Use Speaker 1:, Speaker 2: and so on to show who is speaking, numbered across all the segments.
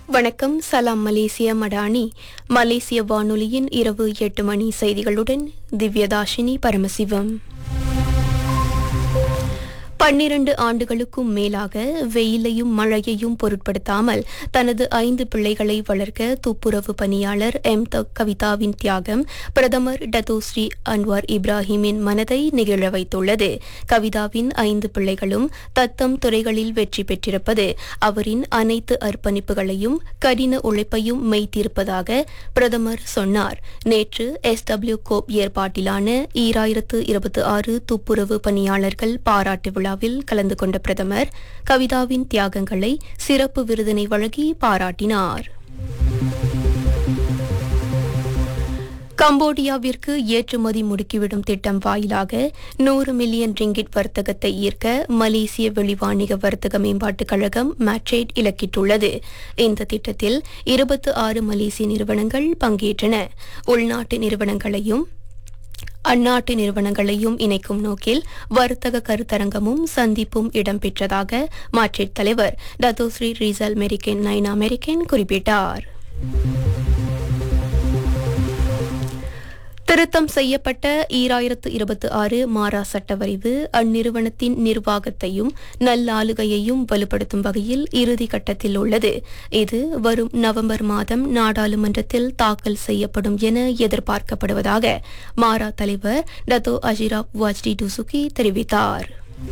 Speaker 1: வணக்கம் சலாம் மலேசிய மடானி மலேசிய வானொலியின் இரவு எட்டு மணி செய்திகளுடன் திவ்யதாஷினி பரமசிவம் பன்னிரண்டு ஆண்டுகளுக்கும் மேலாக வெயிலையும் மழையையும் பொருட்படுத்தாமல் தனது ஐந்து பிள்ளைகளை வளர்க்க துப்புரவு பணியாளர் எம் த கவிதாவின் தியாகம் பிரதமர் டத்தோஸ்ரீ அன்வார் இப்ராஹிமின் மனதை நிகழ வைத்துள்ளது கவிதாவின் ஐந்து பிள்ளைகளும் தத்தம் துறைகளில் வெற்றி பெற்றிருப்பது அவரின் அனைத்து அர்ப்பணிப்புகளையும் கடின உழைப்பையும் மெய்த்திருப்பதாக பிரதமர் சொன்னார் நேற்று எஸ் டபிள்யூ கோப் ஏற்பாட்டிலான ஈராயிரத்து இருபத்தி ஆறு துப்புரவு பணியாளர்கள் பாராட்டு விழாவில் கலந்து கொண்ட பிரதமர் கவிதாவின் தியாகங்களை சிறப்பு விருதினை வழங்கி பாராட்டினார் கம்போடியாவிற்கு ஏற்றுமதி முடுக்கிவிடும் திட்டம் வாயிலாக நூறு மில்லியன் ரிங்கிட் வர்த்தகத்தை ஈர்க்க மலேசிய வெளிவாணிக வர்த்தக மேம்பாட்டுக் கழகம் மேட்ரேட் இலக்கிட்டுள்ளது இந்த திட்டத்தில் இருபத்து ஆறு மலேசிய நிறுவனங்கள் பங்கேற்றன உள்நாட்டு நிறுவனங்களையும் அந்நாட்டு நிறுவனங்களையும் இணைக்கும் நோக்கில் வர்த்தக கருத்தரங்கமும் சந்திப்பும் இடம்பெற்றதாக மாட்ரிட் தலைவர் Datuk Seri Reezal Merican Naina Merican குறிப்பிட்டார் திருத்தம் செய்யப்பட்ட ஈராயிரத்து இருபத்தி ஆறு மாரா சட்ட வரைவு அந்நிறுவனத்தின் நிர்வாகத்தையும் நல்லாளுகையையும் வலுப்படுத்தும் வகையில் இறுதி கட்டத்தில் உள்ளது இது வரும் நவம்பர் மாதம் நாடாளுமன்றத்தில் தாக்கல் செய்யப்படும் என எதிர்பார்க்கப்படுவதாக மாரா தலைவர் டத்தோ அஜிரா வாஜ்டி டுசுகி தெரிவித்தார்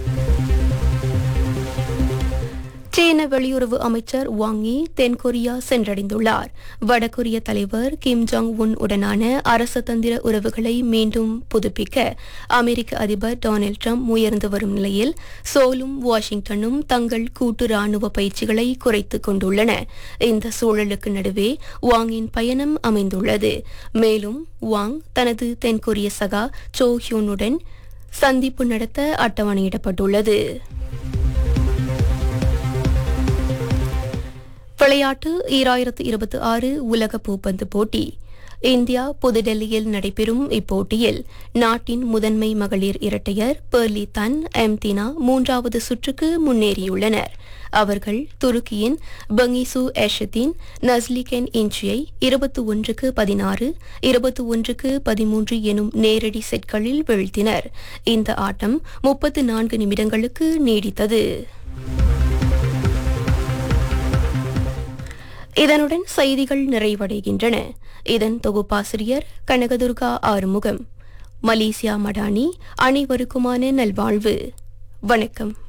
Speaker 1: சீன வெளியுறவு அமைச்சர் வாங் யி தென்கொரியா சென்றடைந்துள்ளார் வடகொரிய தலைவர் கிம் ஜாங் உன் உடனான அரசதந்திர உறவுகளை மீண்டும் புதுப்பிக்க அமெரிக்க அதிபர் டொனால்டு ட்ரம்ப் உயர்ந்து வரும் நிலையில் சோலும் வாஷிங்டனும் தங்கள் கூட்டு ராணுவ பயிற்சிகளை குறைத்துக் கொண்டுள்ளன இந்த சூழலுக்கு நடுவே வாங்கின் பயணம் அமைந்துள்ளது மேலும் வாங் தனது தென்கொரிய சகா சோ ஹியூனுடன் சந்திப்பு நடத்த அட்டவணையிடப்பட்டுள்ளது விளையாட்டு ஈராயிரத்து இருபத்தி ஆறு உலக பூப்பந்து போட்டி இந்தியா புதுடெல்லியில் நடைபெறும் இப்போட்டியில் நாட்டின் முதன்மை மகளிர் இரட்டையர் பெர்லி தன் எம்தினா மூன்றாவது சுற்றுக்கு முன்னேறியுள்ளனர் அவர்கள் துருக்கியின் பங்கிசு ஏஷத்தின் நஸ்லிகென் இன்ச்சியை இருபத்தி ஒன்றுக்கு பதினாறு இருபத்தி ஒன்றுக்கு பதிமூன்று எனும் நேரடி செட்களில் வீழ்த்தினர் இந்த ஆட்டம் முப்பத்து நான்கு நிமிடங்களுக்கு நீடித்தது இதனுடன் செய்திகள் நிறைவடைகின்றன இதன் தொகுப்பாசிரியர் கனகதுர்கா ஆறுமுகம் மலேசியா மடானி அனைவருக்குமான நல்வாழ்வு வணக்கம்